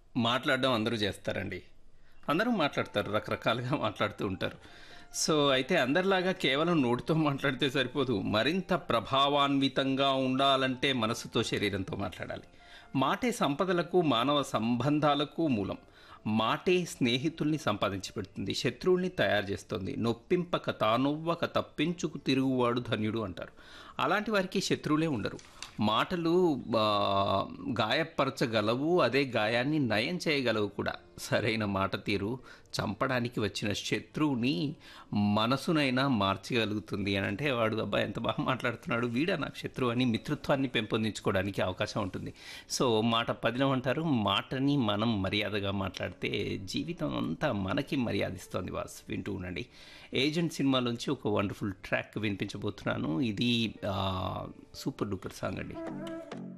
మాట్లాడడం అందరూ చేస్తారండి అందరూ మాట్లాడతారు రకరకాలుగా మాట్లాడుతూ ఉంటారు సో అయితే అందరిలాగా కేవలం నోటితో మాట్లాడితే సరిపోదు మరింత ప్రభావాన్వితంగా ఉండాలంటే మనసుతో శరీరంతో మాట్లాడాలి మాటే సంపదలకు మానవ సంబంధాలకు మూలం మాటే స్నేహితుల్ని సంపాదించి పెడుతుంది శత్రువుల్ని తయారు చేస్తుంది నొప్పింపక తానొవ్వక తప్పించుకు తిరుగువాడు ధన్యుడు అంటారు అలాంటి వారికి శత్రువులే ఉండరు మాటలు ఆ, గాయపరచగలవు అదే గాయాన్ని నయం చేయగలవు కూడా సరైన మాట తీరు చంపడానికి వచ్చిన శత్రువుని మనసునైనా మార్చగలుగుతుంది అని అంటే వాడు అబ్బాయి ఎంత బాగా మాట్లాడుతున్నాడు వీడా నాకు శత్రువు అని మిత్రత్వాన్ని పెంపొందించుకోవడానికి అవకాశం ఉంటుంది సో మాట పదిలం అంటారు మాటని మనం మర్యాదగా మాట్లాడితే జీవితం అంతా మనకి మర్యాదిస్తోంది వాస్ వింటూ ఉండండి ఏజెంట్ సినిమాలోంచి ఒక వండర్ఫుల్ ట్రాక్ వినిపించబోతున్నాను ఇది ఆ, సూపర్ డూపర్ సాంగ్ అండి